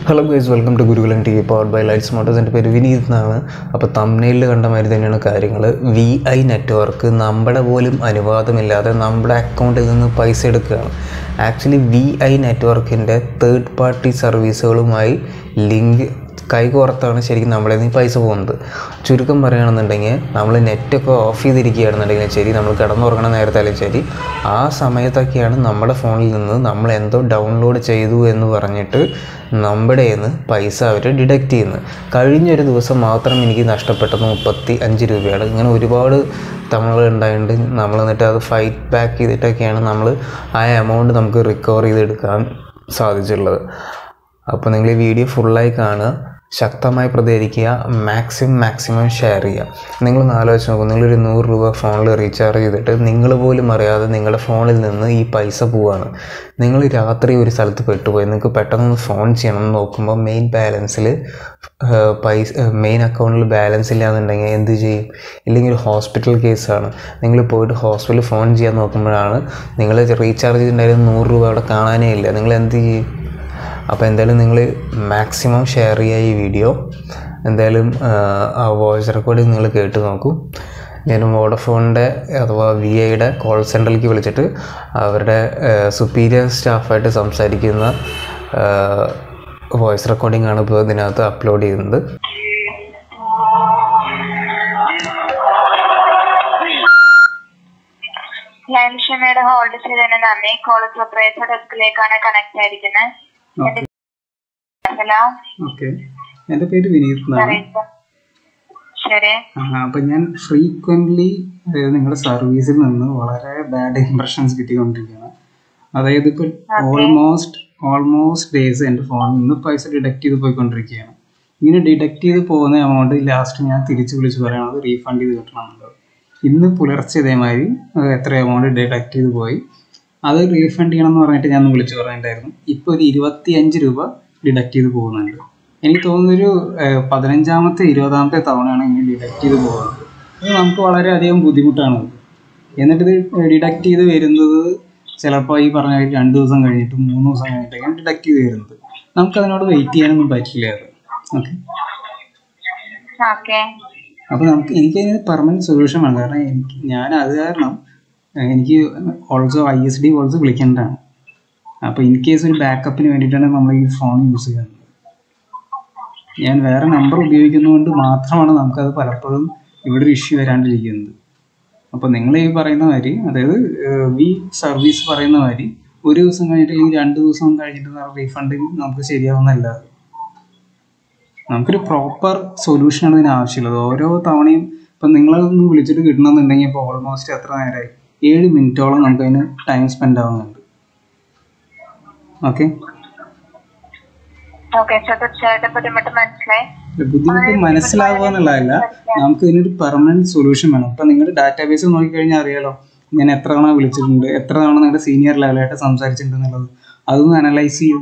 Hello guys welcome to Gurukulam T V powered by Lights Motos എൻ്റെ പേര് വിനീത് എന്നാണ് അപ്പോൾ തമ്നയിൽ കണ്ട മാതിരി തന്നെയാണ് കാര്യങ്ങൾ വി ഐ നെറ്റ്വർക്ക് നമ്മുടെ പോലും അനുവാദമില്ലാതെ നമ്മുടെ അക്കൗണ്ടിൽ നിന്ന് പൈസ എടുക്കുകയാണ് ആക്ച്വലി വി ഐ നെറ്റ്വർക്കിൻ്റെ തേർഡ് പാർട്ടി സർവീസുകളുമായി ലിങ്ക് കൈകോർത്താണ് ശരിക്കും നമ്മളെ നിന്ന് ഈ പൈസ പോകുന്നത് ചുരുക്കം പറയുകയാണെന്നുണ്ടെങ്കിൽ നമ്മൾ നെറ്റൊക്കെ ഓഫ് ചെയ്തിരിക്കുകയാണെന്നുണ്ടെങ്കിലും ശരി നമ്മൾ കിടന്നുറങ്ങണ നേരത്തായാലും ശരി ആ സമയത്തൊക്കെയാണ് നമ്മുടെ ഫോണിൽ നിന്ന് നമ്മൾ എന്തോ ഡൗൺലോഡ് ചെയ്തു എന്ന് പറഞ്ഞിട്ട് നമ്മുടെ നിന്ന് പൈസ അവർ ഡിഡക്റ്റ് ചെയ്യുന്നത് കഴിഞ്ഞൊരു ദിവസം മാത്രം എനിക്ക് നഷ്ടപ്പെട്ടത് മുപ്പത്തി അഞ്ച് രൂപയാണ് ഇങ്ങനെ ഒരുപാട് തവണകൾ ഉണ്ടായിട്ടുണ്ട് നമ്മൾ എന്നിട്ട് അത് ഫൈറ്റ് ബാക്ക് ചെയ്തിട്ടൊക്കെയാണ് നമ്മൾ ആ എമൗണ്ട് നമുക്ക് റിക്കവർ ചെയ്തെടുക്കാൻ സാധിച്ചിട്ടുള്ളത് അപ്പോൾ നിങ്ങൾ ഈ വീഡിയോ ഫുള്ളായി കാണുക ശക്തമായി പ്രതികരിക്കുക മാക്സിമം മാക്സിമം ഷെയർ ചെയ്യുക നിങ്ങളൊന്ന് ആലോചിച്ച് നോക്കും നിങ്ങളൊരു നൂറ് രൂപ ഫോണിൽ റീചാർജ് ചെയ്തിട്ട് നിങ്ങൾ പോലും അറിയാതെ നിങ്ങളുടെ ഫോണിൽ നിന്ന് ഈ പൈസ പോവാണ് നിങ്ങൾ രാത്രി ഒരു സ്ഥലത്ത് പെട്ടുപോയി നിങ്ങൾക്ക് പെട്ടെന്ന് ഫോൺ ചെയ്യണം എന്ന് നോക്കുമ്പോൾ മെയിൻ ബാലൻസിൽ പൈസ മെയിൻ അക്കൗണ്ടിൽ ബാലൻസ് ഇല്ലാന്നുണ്ടെങ്കിൽ എന്ത് ചെയ്യും ഇല്ലെങ്കിൽ ഒരു ഹോസ്പിറ്റൽ കേസാണ് നിങ്ങൾ പോയിട്ട് ഹോസ്പിറ്റലിൽ ഫോൺ ചെയ്യാൻ നോക്കുമ്പോഴാണ് നിങ്ങൾ റീചാർജ് ചെയ്തിട്ടുണ്ടായിരുന്ന നൂറ് രൂപ അവിടെ കാണാനേ ഇല്ല നിങ്ങൾ എന്ത് ചെയ്യും അപ്പോൾ എന്തായാലും നിങ്ങൾ മാക്സിമം ഷെയർ ചെയ്യുക ഈ വീഡിയോ എന്തായാലും ആ വോയിസ് റെക്കോർഡിങ് നിങ്ങൾ കേട്ട് നോക്കൂ ഞാൻ വോഡഫോണിൻ്റെ അഥവാ വി ഐയുടെ കോൾ സെൻറ്ററിലേക്ക് വിളിച്ചിട്ട് അവരുടെ സുപ്പീരിയർ സ്റ്റാഫായിട്ട് സംസാരിക്കുന്ന വോയിസ് റെക്കോർഡിംഗ് ആണ് ഇപ്പോൾ ഇതിനകത്ത് അപ്ലോഡ് ചെയ്യുന്നത് ലൈൻ ക്ഷമയുടെ ഹോൾഡ് ചെയ്തതിന് നന്ദി കോൾ സെപ്പറേറ്റർ ഡെസ്കിലേക്കാണ് കണക്ട് ആയിരിക്കുന്നത് ഹലോ ഓക്കെ എൻ്റെ പേര് വിനീത് എന്നാണ് അറിയിച്ചു ശരി അപ്പം ഞാൻ ഫ്രീക്വൻ്റ്ലി നിങ്ങളുടെ സർവീസിൽ നിന്ന് വളരെ ബാഡ് ഇംപ്രഷൻസ് കിട്ടിക്കൊണ്ടിരിക്കുകയാണ് അതായത് ഇപ്പോൾ ഓൾമോസ്റ്റ് ഓൾമോസ്റ്റ് ഡേയ്സ് എൻ്റെ ഫോണിൽ നിന്ന് പൈസ ഡിഡക്റ്റ് ചെയ്ത് പോയിക്കൊണ്ടിരിക്കുകയാണ് ഇങ്ങനെ ഡിഡക്റ്റ് ചെയ്ത് പോകുന്ന എമൗണ്ട് ലാസ്റ്റ് ഞാൻ തിരിച്ച് വിളിച്ച് പറയണത് റീഫണ്ട് ചെയ്ത് കിട്ടണമെന്നുള്ളത് ഇന്ന് പുലർച്ചെ ഇതേമാതിരി അത് എത്ര എമൗണ്ട് ഡിഡക്റ്റ് ചെയ്ത് പോയി അത് റീഫണ്ട് ചെയ്യണം എന്ന് പറഞ്ഞിട്ട് ഞാൻ ഒന്ന് വിളിച്ച് പറഞ്ഞിട്ടുണ്ടായിരുന്നു ഇപ്പോൾ ഒരു ഇരുപത്തി അഞ്ച് രൂപ ഡിഡക്റ്റ് ചെയ്ത് പോകുന്നുണ്ട് എനിക്ക് തോന്നുന്നൊരു ഏഹ്, പതിനഞ്ചാമത്തെ ഇരുപതാമത്തെ തവണയാണ് ഇങ്ങനെ ഡിഡക്റ്റ് ചെയ്ത് പോകുന്നത് അത് നമുക്ക് വളരെയധികം ബുദ്ധിമുട്ടാണ് എന്നിട്ട് ഇത് ഡിഡക്റ്റ് ചെയ്ത് വരുന്നത് ചിലപ്പോൾ ഈ പറഞ്ഞ മാതിരി രണ്ട് ദിവസം കഴിഞ്ഞിട്ട് മൂന്ന് ദിവസം കഴിഞ്ഞിട്ടൊക്കെയാണ് ഡിഡക്റ്റ് ചെയ്ത് വരുന്നത് നമുക്കതിനോട് വെയിറ്റ് ചെയ്യാനൊന്നും പറ്റില്ല അത് ഓക്കെ ഓക്കെ അപ്പോൾ നമുക്ക് എനിക്ക് അതിന് പെർമനൻറ്റ് സൊല്യൂഷൻ വേണം കാരണം എനിക്ക് ഞാൻ അത് കാരണം ഏഹ്, എനിക്ക് ഓൾസോ ഐ എസ് ഡി ഓൾസോ വിളിക്കേണ്ടതാണ് അപ്പോൾ ഇൻ കേസ് ഒരു ബാക്കപ്പിന് വേണ്ടിയിട്ടാണ് നമ്മൾ ഈ ഫോൺ യൂസ് ചെയ്യുന്നത് ഞാൻ വേറെ നമ്പർ ഉപയോഗിക്കുന്നതുകൊണ്ട് മാത്രമാണ് നമുക്കത് പലപ്പോഴും ഇവിടെ ഒരു ഇഷ്യൂ വരാണ്ടിരിക്കുന്നത് അപ്പോൾ നിങ്ങൾ ഈ പറയുന്ന മാതിരി അതായത് വി സർവീസ് പറയുന്ന മാതിരി ഒരു ദിവസം കഴിഞ്ഞിട്ട് അല്ലെങ്കിൽ രണ്ട് ദിവസം കഴിഞ്ഞിട്ട് റീഫണ്ട് നമുക്ക് ശരിയാവുന്നതല്ല അത്. നമുക്കൊരു പ്രോപ്പർ സൊല്യൂഷനാണ് ഇതിന് ആവശ്യമുള്ളത് ഓരോ തവണയും ഇപ്പം നിങ്ങളൊന്ന് വിളിച്ചിട്ട് കിട്ടണമെന്നുണ്ടെങ്കിൽ ഇപ്പോൾ ഓൾമോസ്റ്റ് എത്ര നേരമായി ഏഴ് മിനിറ്റോളം നമുക്കതിന് ടൈം സ്പെൻഡ് ആവുന്നുണ്ട് ഓക്കെ ഓക്കെ സർ തീർച്ചയായിട്ടും ബുദ്ധിമുട്ട് മനസ്സിലായി ബുദ്ധിമുട്ട് മനസ്സിലാവുക എന്നുള്ളതല്ല നമുക്ക് ഇതിനൊരു പെർമനന്റ് സൊല്യൂഷൻ വേണം ഇപ്പം നിങ്ങളുടെ ഡാറ്റാബേസ് നോക്കിക്കഴിഞ്ഞാൽ അറിയാലോ ഞാൻ എത്ര തവണ വിളിച്ചിട്ടുണ്ട് എത്ര തവണ നിങ്ങളുടെ സീനിയർ ലെവലായിട്ട് സംസാരിച്ചിട്ടുണ്ട് എന്നുള്ളത് അതൊന്ന് അനലൈസ് ചെയ്യും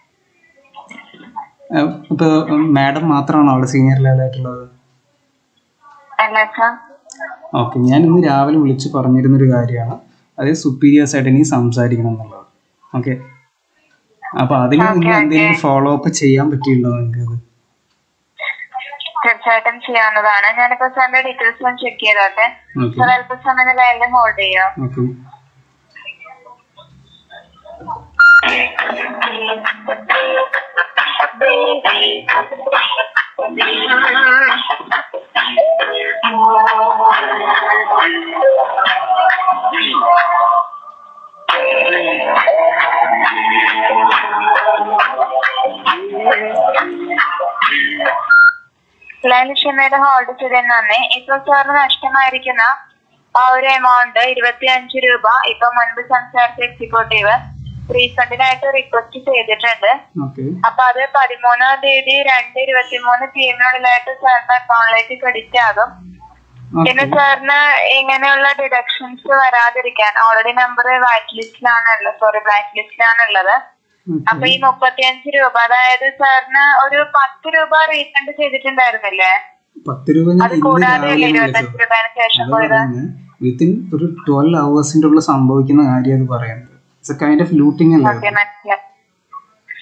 ഇപ്പോൾ മാഡം മാത്രമാണോ അവിടെ സീനിയർ ലെവലായിട്ടുള്ളത് അല്ല സർ ഓക്കെ ഞാൻ ഇന്ന് രാവിലെ വിളിച്ച് പറഞ്ഞിരുന്നൊരു കാര്യമാണ് അതായത് സുപ്പീരിയേഴ്സ് ആയിട്ട് ഇനി സംസാരിക്കണം എന്നുള്ളത് ഓക്കെ അപ്പോൾ അതിന് നിങ്ങൾ എന്തെങ്കിലും ഫോളോ അപ്പ് ചെയ്യാൻ പറ്റിയിട്ടുണ്ടോ നിങ്ങൾക്ക് തീർച്ചയായിട്ടും ചെയ്യാവുന്നതാണ് ഞാനിപ്പോ സാറിന്റെ ഡീറ്റെയിൽസ് ഒന്ന് ചെക്ക് ചെയ്തോട്ടെ ഓക്കെ സാർ അല്പസമയം ലൈനിൽ ഹോൾഡ് ചെയ്യോ ഓക്കെ ലൈൻ ക്ഷമയുടെ ഹോൾഡ് ചെയ്തതിന് നന്ദി ഇപ്പൊ സാറിന് നഷ്ടമായിരിക്കുന്ന ആ ഒരു എമൗണ്ട് ഇരുപത്തി അഞ്ച് രൂപ ഇപ്പൊ മുൻപ് സംസാരിച്ച എക്സിക്യൂട്ടീവ് റീഫണ്ടിനായിട്ട് റിക്വസ്റ്റ് ചെയ്തിട്ടുണ്ട് ഓക്കെ അപ്പൊ അത് പതിമൂന്നാം തീയതി രണ്ട് ഇരുപത്തി മൂന്ന് പി എമ്മിനുള്ളിലായിട്ട് സാറിന്റെ അക്കൗണ്ടിലേക്ക് ക്രെഡിറ്റ് ആകും പിന്നെ സാറിന് ഇങ്ങനെയുള്ള ഡിഡക്ഷൻസ് വരാതിരിക്കാൻ ഓൾറെഡി നമ്പർ വൈറ്റ് ലിസ്റ്റിലാണുള്ളത് സോറി ബ്ലാക്ക് ലിസ്റ്റിലാണുള്ളത് അപ്പൊ ഈ മുപ്പത്തിയഞ്ച് രൂപ അതായത് സാറിന് ഒരു പത്ത് രൂപ റീഫണ്ട് ചെയ്തിട്ടുണ്ടായിരുന്നില്ലേ പത്ത് രൂപ ഞാൻ അത് ഇന്ന് കൂടാതെ രാവിലെ ഇരുപത്തഞ്ച് രൂപയുടെ ശേഷം പോയത് വിത്തിൻ ഒരു ട്വൽവ് അവേഴ്സിന്റെ ഉള്ളിൽ സംഭവിക്കുന്ന കാര്യം അത് പറയുന്നത് it's a kind of looting അല്ലേ ഓക്കെ മനസ്സിലായി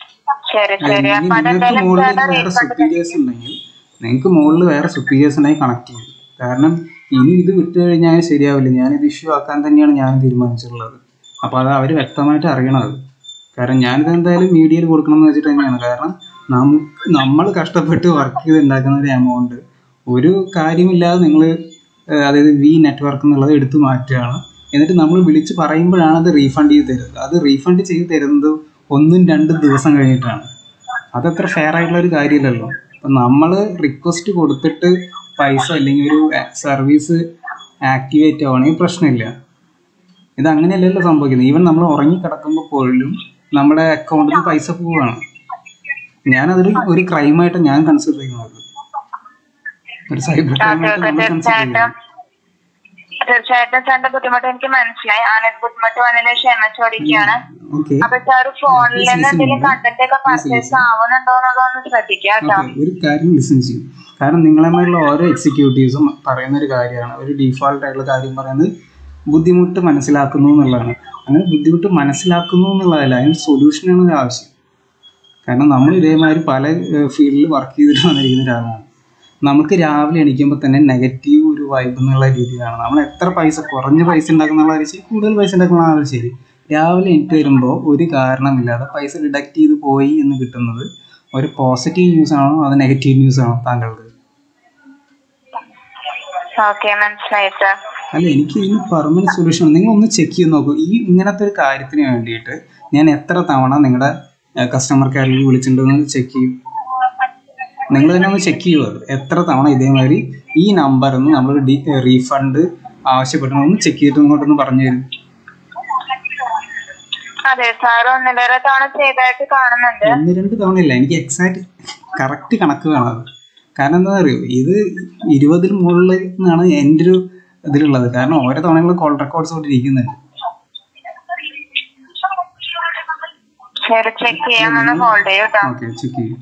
ശരി ശരി ഇനി അപ്പൊ നിങ്ങൾക്ക് അതെന്തായാലും മുകളിൽ സാറിന് വേറെ റീഫണ്ട് സുപ്പീരിയേഴ്സ് ഉണ്ടെങ്കിൽ നിങ്ങൾക്ക് മുകളിൽ വേറെ സുപ്പീരിയേഴ്സ് ഉണ്ടെങ്കിൽ കണക്ട് ചെയ്യും കാരണം ഇനി ഇത് വിട്ടു കഴിഞ്ഞാൽ ശരിയാവില്ല ഞാനിത് ഇഷ്യൂ ആക്കാൻ തന്നെയാണ് ഞാൻ തീരുമാനിച്ചിട്ടുള്ളത് അപ്പോൾ അത് അവർ വ്യക്തമായിട്ട് അറിയണത് കാരണം ഞാനിത് എന്തായാലും മീഡിയയിൽ കൊടുക്കണം എന്ന് വെച്ചിട്ട് തന്നെയാണ് കാരണം നമുക്ക് നമ്മൾ കഷ്ടപ്പെട്ട് വർക്ക് ചെയ്ത് ഉണ്ടാക്കുന്ന ഒരു എമൗണ്ട് ഒരു കാര്യമില്ലാതെ നിങ്ങൾ അതായത് വി നെറ്റ്വർക്ക് എന്നുള്ളത് എടുത്തു മാറ്റുകയാണ് എന്നിട്ട് നമ്മൾ വിളിച്ച് പറയുമ്പോഴാണ് അത് റീഫണ്ട് ചെയ്ത് തരുന്നത് അത് റീഫണ്ട് ചെയ്ത് തരുന്നത് ഒന്നും രണ്ടും ദിവസം കഴിഞ്ഞിട്ടാണ് അതത്ര ഫെയർ ആയിട്ടുള്ള ഒരു കാര്യമില്ലല്ലോ അപ്പം നമ്മൾ റിക്വസ്റ്റ് കൊടുത്തിട്ട് പൈസ അല്ലെങ്കിൽ ഒരു സർവീസ് ആക്ടിവേറ്റ് ആവുകയാണെങ്കിൽ പ്രശ്നമില്ല ഇത് അങ്ങനെയല്ലല്ലോ സംഭവിക്കുന്നത് ഈവൻ നമ്മൾ ഉറങ്ങി കിടക്കുമ്പോൾ പോലും നമ്മുടെ അക്കൗണ്ടിൽ നിന്ന് പൈസ പോവുകയാണ് ഞാനതൊരു ഒരു ക്രൈമായിട്ട് ഞാൻ കൺസിഡർ ചെയ്യുന്നത് ഒരു സൈബർ ക്രൈമായിട്ട് നമ്മൾ കൺസിഡർ ചെയ്യുന്നത് തീർച്ചയായിട്ടും സാറിന്റെ ബുദ്ധിമുട്ട് എനിക്ക് മനസ്സിലായി ആ ബുദ്ധിമുട്ട് വന്നതിന് ക്ഷമ ചോദിക്കുകയാണ് ഓക്കെ അപ്പൊ സാർ ഫോണിൽ Please നിന്ന് listen എന്തെങ്കിലും to me. കണ്ടന്റ് ഒക്കെ Please പർച്ചേസ് listen. ആവുന്നുണ്ടോ എന്നതൊന്ന് ശ്രദ്ധിക്കുക കേട്ടോ ഓക്കെ ഒരു കാര്യം ലിസൺ ചെയ്യും കാരണം നിങ്ങളെമാരുള്ള ഓരോ എക്സിക്യൂട്ടീവ്സും പറയുന്ന ഒരു കാര്യമാണ് ഒരു ഡീഫോൾട്ട് ആയിട്ടുള്ള കാര്യം പറയുന്നത് ബുദ്ധിമുട്ട് മനസ്സിലാക്കുന്നു എന്നുള്ളതാണ് അങ്ങനെ ബുദ്ധിമുട്ട് മനസ്സിലാക്കുന്നു എന്നുള്ളതല്ല അതിന് സൊല്യൂഷനാണ് ഒരു ആവശ്യം കാരണം നമ്മൾ ഇതേമാതിരി പല ഫീൽഡിൽ വർക്ക് ചെയ്തിട്ട് വന്നിരിക്കുന്ന ഒരാളാണ് നമുക്ക് രാവിലെ എണീക്കുമ്പോൾ തന്നെ നെഗറ്റീവ് ഒരു വൈബ് എന്നുള്ള രീതിയിലാണ് നമ്മൾ എത്ര പൈസ കുറഞ്ഞ പൈസ ഉണ്ടാക്കുന്നുള്ള ശരി കൂടുതൽ പൈസ ഉണ്ടാക്കുന്ന ശരി രാവിലെ എണീറ്റ് വരുമ്പോൾ ഒരു കാരണമില്ലാതെ പൈസ ഡിഡക്റ്റ് ചെയ്ത് പോയി എന്ന് കിട്ടുന്നത് ഒരു പോസിറ്റീവ് ന്യൂസ് ആണോ അത് നെഗറ്റീവ് ന്യൂസ് ആണോ താങ്കൾക്ക് ഓക്കെ മനസ്സിലായി സാർ അല്ല എനിക്ക് ഇതിന് പെർമനന്റ് സൊല്യൂഷൻ നിങ്ങൾ ഒന്ന് ചെക്ക് ചെയ്ത് നോക്കൂ ഈ ഇങ്ങനത്തെ ഒരു കാര്യത്തിന് വേണ്ടിയിട്ട് ഞാൻ എത്ര തവണ നിങ്ങളുടെ കസ്റ്റമർ കെയറിൽ വിളിച്ചിട്ടുണ്ടെന്ന് ചെക്ക് ചെയ്യും നിങ്ങൾ തന്നെ ഒന്ന് ചെക്ക് ചെയ്യൂ അത് എത്ര തവണ ഇതേമാതിരി ഈ നമ്പറിൽ നിന്ന് നമ്മൾ റീഫണ്ട് ആവശ്യപ്പെടണം ഒന്ന് ചെക്ക് ചെയ്തിട്ട് ഇങ്ങോട്ടൊന്ന് പറഞ്ഞു തരും അതെ സാർ ഒന്നിലേറെ തവണ ചെയ്തതായിട്ട് കാണുന്നുണ്ട് ഒന്ന് രണ്ട് തവണയില്ല എനിക്ക് എക്സാക്ട് കറക്റ്റ് കണക്ക് വേണം അത് കാരണം എന്താ അറിയോ ഇത് ഇരുപതിൽ മുകളിൽ നിന്നാണ് എൻ്റെ ഒരു ഇതിലുള്ളത് കാരണം ഓരോ തവണകളും കോൾ റെക്കോർഡ്സ് കൊണ്ട് ഇരിക്കുന്നുണ്ട് ശരി ചെക്ക് ചെയ്യാമെന്ന് ഹോൾഡ് ചെയ്യൂ കേട്ടോ ഓക്കെ ചെക്ക് ചെയ്യും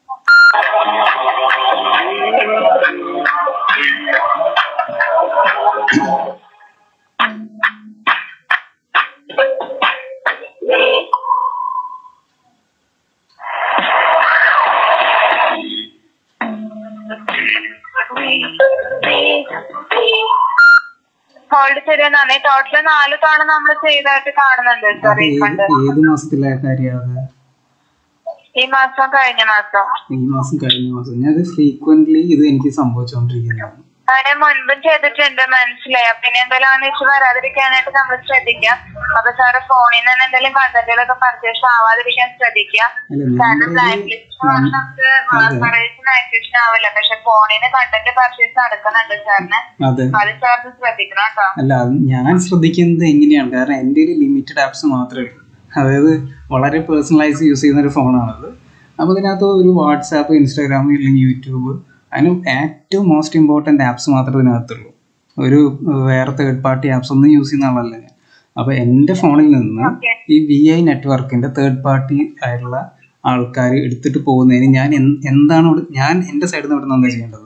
ഹോൾഡ് ചെയ്ത് നന്ദി ടോട്ടൽ നാല് തവണ നമ്മൾ ചെയ്തതായിട്ട് കാണുന്നുണ്ട് സാർ അത് ഏത് റീഫണ്ട് ഏത് മാസത്തിലെ കാര്യമാണ് ഈ മാസം കഴിഞ്ഞ മാസം ഈ മാസം കഴിഞ്ഞ മാസം ഞാൻ അത് ഫ്രീക്വന്റ്ലി ഇത് എനിക്ക് സംഭവിച്ചുകൊണ്ടിരിക്കുന്നതാണ് അതിന് മുൻപും ചെയ്തിട്ടുണ്ട് മനസ്സിലായി പിന്നെ എന്തെങ്കിലും അങ്ങനെ ഇഷ്യൂ വരാതിരിക്കാനായിട്ട് നമ്മൾ ശ്രദ്ധിക്കാം അപ്പൊ സാറ് ഫോണിൽ നിന്ന് തന്നെ എന്തെങ്കിലും കണ്ടന്റുകളൊക്കെ പർച്ചേസ് ആവാതിരിക്കാൻ ശ്രദ്ധിക്കുക അല്ല കാരണം നമ്മുടെ ബ്ലാക്ക് ലിസ്റ്റ് നമുക്ക് സർവീസിന് ആക്ടിവേഷൻ ആവില്ല പക്ഷെ ഫോണിന് കണ്ടന്റ് പർച്ചേസ് നടക്കുന്നുണ്ട് സാറിന് അതെ അത് സാറിന് ശ്രദ്ധിക്കണം കേട്ടോ അല്ല അത് ഞാൻ ശ്രദ്ധിക്കുന്നത് എങ്ങനെയാണ് കാരണം എൻ്റെ ഒരു ലിമിറ്റഡ് ആപ്സ് മാത്രമേ ഉള്ളൂ അതായത് വളരെ പേഴ്സണലൈസ് യൂസ് ചെയ്യുന്ന ഒരു ഫോണാണത് അപ്പോൾ ഇതിനകത്ത് ഒരു വാട്സാപ്പ് ഇൻസ്റ്റാഗ്രാം അല്ലെങ്കിൽ യൂട്യൂബ് അതിന് ഏറ്റവും മോസ്റ്റ് ഇമ്പോർട്ടൻ്റ് ആപ്സ് മാത്രമേ ഇതിനകത്തുള്ളൂ ഒരു ഏഹ്, വേറെ തേർഡ് പാർട്ടി ആപ്സ് ഒന്നും യൂസ് ചെയ്യുന്ന ആളല്ല ഞാൻ അപ്പോൾ എൻ്റെ ഫോണിൽ നിന്ന് ഈ വി ഐ നെറ്റ്വർക്കിൻ്റെ തേർഡ് പാർട്ടി ആയിട്ടുള്ള ആൾക്കാർ എടുത്തിട്ട് പോകുന്നതിന് ഞാൻ എന്ത്- എന്താണ് ഇവിടെ- ഞാൻ എൻ്റെ സൈഡിൽ നിന്ന് ഇവിടെ നിന്ന് എന്താ ചെയ്യേണ്ടത്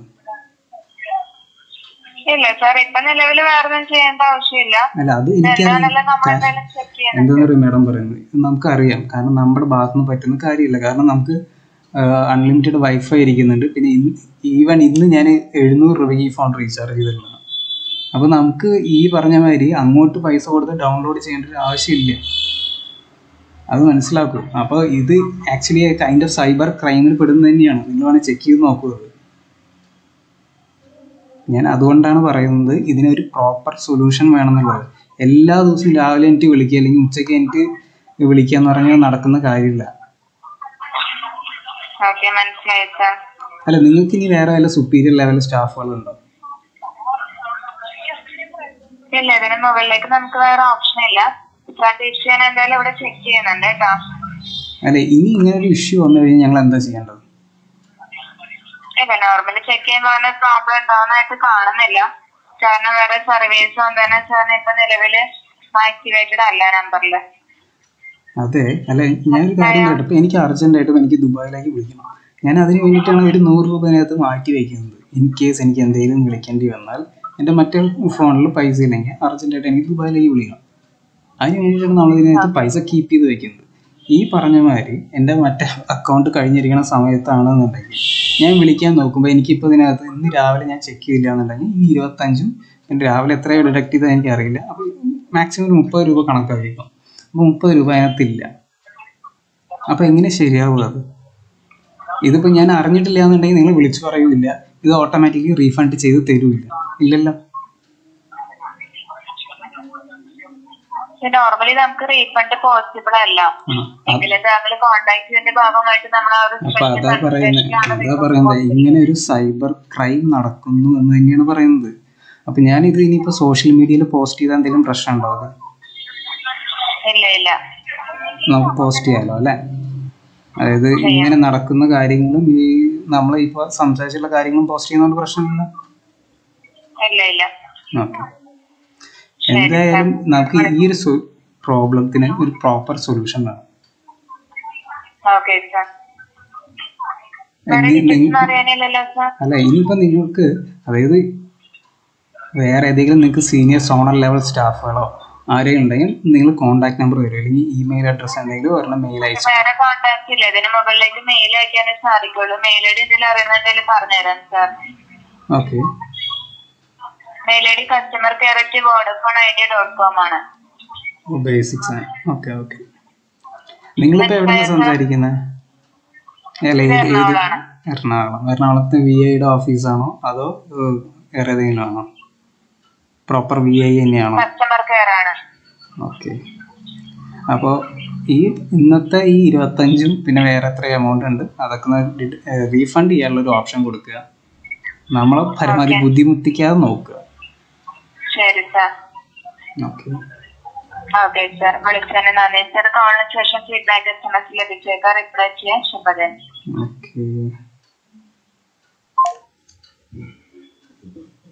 ഇല്ല സാർ ഇപ്പൊ നിലവിൽ വേറെ ഒന്നും ചെയ്യേണ്ട ആവശ്യമില്ല അല്ല അത് എനിക്കറിയാം എന്താണെല്ലാം നമ്മൾ എന്തായാലും ചെക്ക് ചെയ്യണം എന്താന്ന് പറയും മാഡം പറയുന്നത് ഇത് നമുക്കറിയാം കാരണം നമ്മുടെ ഭാഗത്ത് നിന്ന് പറ്റുന്ന കാര്യമില്ല കാരണം നമുക്ക് അൺലിമിറ്റഡ് വൈഫൈ ഇരിക്കുന്നുണ്ട് പിന്നെ ഈവൻ ഇന്ന് ഞാൻ എഴുന്നൂറ് രൂപയ്ക്ക് ഈ ഫോൺ റീചാർജ് ചെയ്തിട്ടുള്ളതാണ് അപ്പോൾ നമുക്ക് ഈ പറഞ്ഞ മാതിരി അങ്ങോട്ട് പൈസ കൊടുത്ത് ഡൗൺലോഡ് ചെയ്യേണ്ട ഒരു ആവശ്യമില്ല അത് മനസ്സിലാക്കൂ അപ്പോൾ ഇത് ആക്ച്വലി കൈൻഡ് ഓഫ് സൈബർ ക്രൈമിൽ പെടുന്നത് തന്നെയാണ് നിങ്ങൾ വേണമെങ്കിൽ ചെക്ക് ചെയ്ത് നോക്കൂ അത് ഞാൻ അതുകൊണ്ടാണ് പറയുന്നത് ഇതിനൊരു പ്രോപ്പർ സൊല്യൂഷൻ വേണമെന്നുള്ളത് എല്ലാ ദിവസവും രാവിലെ എനിക്ക് വിളിക്കുക അല്ലെങ്കിൽ ഉച്ചയ്ക്ക് എനിക്ക് വിളിക്കുക എന്ന് പറഞ്ഞാൽ നടക്കുന്ന കാര്യമില്ല ഓക്കെ മനസ്സിലായി സാർ അല്ല നിങ്ങൾക്ക് ഇനി വേറെ വല്ല സുപ്പീരിയർ ലെവൽ സ്റ്റാഫുകളുണ്ടോ ഇല്ല ഇതിന് മുകളിലേക്ക് നമുക്ക് വേറെ ഓപ്ഷൻ ഇല്ല സാറിന്റെ ഇഷ്യൂ ഞാൻ എന്തായാലും ഇവിടെ ചെക്ക് ചെയ്യുന്നുണ്ട് കേട്ടോ അല്ല ഇനി ഇങ്ങനെ ഒരു ഇഷ്യൂ വന്നു കഴിഞ്ഞാൽ ഞങ്ങൾ എന്താ ചെയ്യേണ്ടത് ഇല്ല നോർമലി ചെക്ക് ചെയ്യുമ്പോൾ അങ്ങനെ പ്രോബ്ലം ഉണ്ടാവുന്നതായിട്ട് കാണുന്നില്ല കാരണം വേറെ സർവീസ് ഒന്നും തന്നെ സാറിന് ഇപ്പൊ നിലവില് ആക്ടിവേറ്റഡ് അല്ല നമ്പറിൽ അതെ അല്ല ഞാനൊരു കാര്യം കേട്ടപ്പോൾ എനിക്ക് അർജന്റായിട്ടും എനിക്ക് ദുബായിലേക്ക് വിളിക്കണം ഞാൻ അതിന് വേണ്ടിയിട്ടാണ് ഒരു നൂറ് രൂപ അതിനകത്ത് മാറ്റി വയ്ക്കുന്നത് ഇൻ കേസ് എനിക്ക് എന്തെങ്കിലും വിളിക്കേണ്ടി വന്നാൽ എൻ്റെ മറ്റേ ഫോണിൽ പൈസ ഇല്ലെങ്കിൽ അർജന്റായിട്ട് എനിക്ക് ദുബായിലേക്ക് വിളിക്കണം അതിന് വേണ്ടിയിട്ടാണ് നമ്മൾ ഇതിനകത്ത് പൈസ കീപ്പ് ചെയ്ത് വെക്കുന്നത് ഈ പറഞ്ഞ മാതിരി എൻ്റെ മറ്റേ അക്കൗണ്ട് കഴിഞ്ഞിരിക്കുന്ന സമയത്താണെന്നുണ്ടെങ്കിൽ ഞാൻ വിളിക്കാൻ നോക്കുമ്പോൾ എനിക്കിപ്പോൾ ഇതിനകത്ത് ഇന്ന് രാവിലെ ഞാൻ ചെക്ക് ചെയ്തില്ല എന്നുണ്ടെങ്കിൽ ഈ ഇരുപത്തഞ്ചും എൻ്റെ രാവിലെ എത്രയോ ഡിഡക്ട് ചെയ്തത് എനിക്കറിയില്ല അപ്പോൾ മാക്സിമം ഒരു മുപ്പത് രൂപ കണക്കായിരിക്കും അപ്പോൾ മുപ്പത് രൂപ അതിനകത്തില്ല അപ്പോൾ എങ്ങനെ ശരിയാവും അത് ഇതിപ്പോൾ ഞാൻ അറിഞ്ഞിട്ടില്ല എന്നുണ്ടെങ്കിൽ നിങ്ങൾ വിളിച്ചു പറയൂല ഇത് ഓട്ടോമാറ്റിക്കലി റീഫണ്ട് ചെയ്ത് തരൂല്ല ഇല്ലല്ലോ നോർമലി നമുക്ക് റീഫണ്ട് പോസിബിൾ അല്ല ആ, അത് എങ്കിലും താങ്കൾ കോണ്ടാക്ട് ചെയ്തതിന്റെ ഭാഗമായിട്ട് നമ്മൾ ആ ഒരു അപ്പൊ special അതാ പറയുന്നത് consultation ആണ് അതാ report പറയുന്നത് ഇങ്ങനെ ഒരു സൈബർ ക്രൈം നടക്കുന്നു എന്ന് തന്നെയാണ് പറയുന്നത് അപ്പൊ ഞാൻ ഇത് ഇനിയിപ്പോ സോഷ്യൽ മീഡിയയിൽ പോസ്റ്റ് ചെയ്താൽ എന്തെങ്കിലും പ്രശ്നം ഉണ്ടാവും ഇല്ല ഇല്ല നമുക്ക് പോസ്റ്റ് ചെയ്യാലോ അല്ലെ അതായത് ഇങ്ങനെ നടക്കുന്ന കാര്യങ്ങളും ഈ നമ്മൾ ഇപ്പൊ സംസാരിച്ചുള്ള കാര്യങ്ങളും പോസ്റ്റ് ചെയ്യുന്നതുകൊണ്ട് പ്രശ്നമില്ല ഇല്ല ഇല്ല ഓക്കെ എന്തായാലും നമുക്ക് ഈ ഒരു പ്രോബ്ലത്തിന് ഒരു പ്രോപ്പർ സൊല്യൂഷൻ വേണം ഓക്കെ സാർ ഇനി ഡീറ്റെയിൽസ് നിങ്ങൾ- അറിയാനില്ലല്ലോ സാർ അല്ല ഇനിയിപ്പോൾ നിങ്ങൾക്ക് അതായത് വേറെ ഏതെങ്കിലും നിങ്ങൾക്ക് സീനിയർ സോണൽ ലെവൽ സ്റ്റാഫുകളോ ആരെയും ഉണ്ടെങ്കിൽ നിങ്ങൾ കോൺടാക്ട് നമ്പർ തരും അല്ലെങ്കിൽ ഇമെയിൽ അഡ്രസ്സ് എന്തെങ്കിലും ഒരെണ്ണം മെയിൽ അയച്ചു വേറെ കോണ്ടാക്ട് ഇല്ല ഇതിന് മുകളിലേക്ക് മെയിൽ അയക്കാനേ സാധിക്കുള്ളൂ മെയിൽ ഐ ഡി എന്തെങ്കിലും അറിയുന്നുണ്ടെങ്കിൽ പറഞ്ഞുതരാം sir okay mail I D customer care at Vodafone Idea dot com ആണ് ബേസിക്സ് ആണ് ഓക്കെ ഓക്കെ നിങ്ങളിപ്പോൾ എവിടെയാണ് സംസാരിക്കുന്നത് അല്ല ഏത് ഏത് എറണാകുളമാണ്. എറണാകുളം എറണാകുളത്ത് വി ഐയുടെ ഓഫീസാണോ അതോ ഏഹ്, വേറെ ഏതെങ്കിലും ആണോ പ്രോപ്പർ വി ഐ തന്നെയാണോ കസ്റ്റമർ കെയർ ആണ് ഓക്കെ അപ്പോൾ ഈ ഇന്നത്തെ ഈ ഇരുപത്തഞ്ചും പിന്നെ വേറെ എത്ര എമൗണ്ട് ഉണ്ട് അതൊക്കെ റീഫണ്ട് ചെയ്യാനുള്ള ഒരു ഓപ്ഷൻ കൊടുക്കുക നമ്മളെ പരമാവധി ബുദ്ധിമുട്ടിക്കാതെ നോക്കുക ശരി സാർ ഓക്കെ ഓക്കെ സാർ വിളിച്ചതിന് നന്ദി സാർ കോളിന് ശേഷം ഫീഡ്ബാക്ക് എസ് എം എസ് ലഭിച്ചേക്കാം റിപ്ലൈ ചെയ്യാൻ ശുഭദിനം ഓക്കെ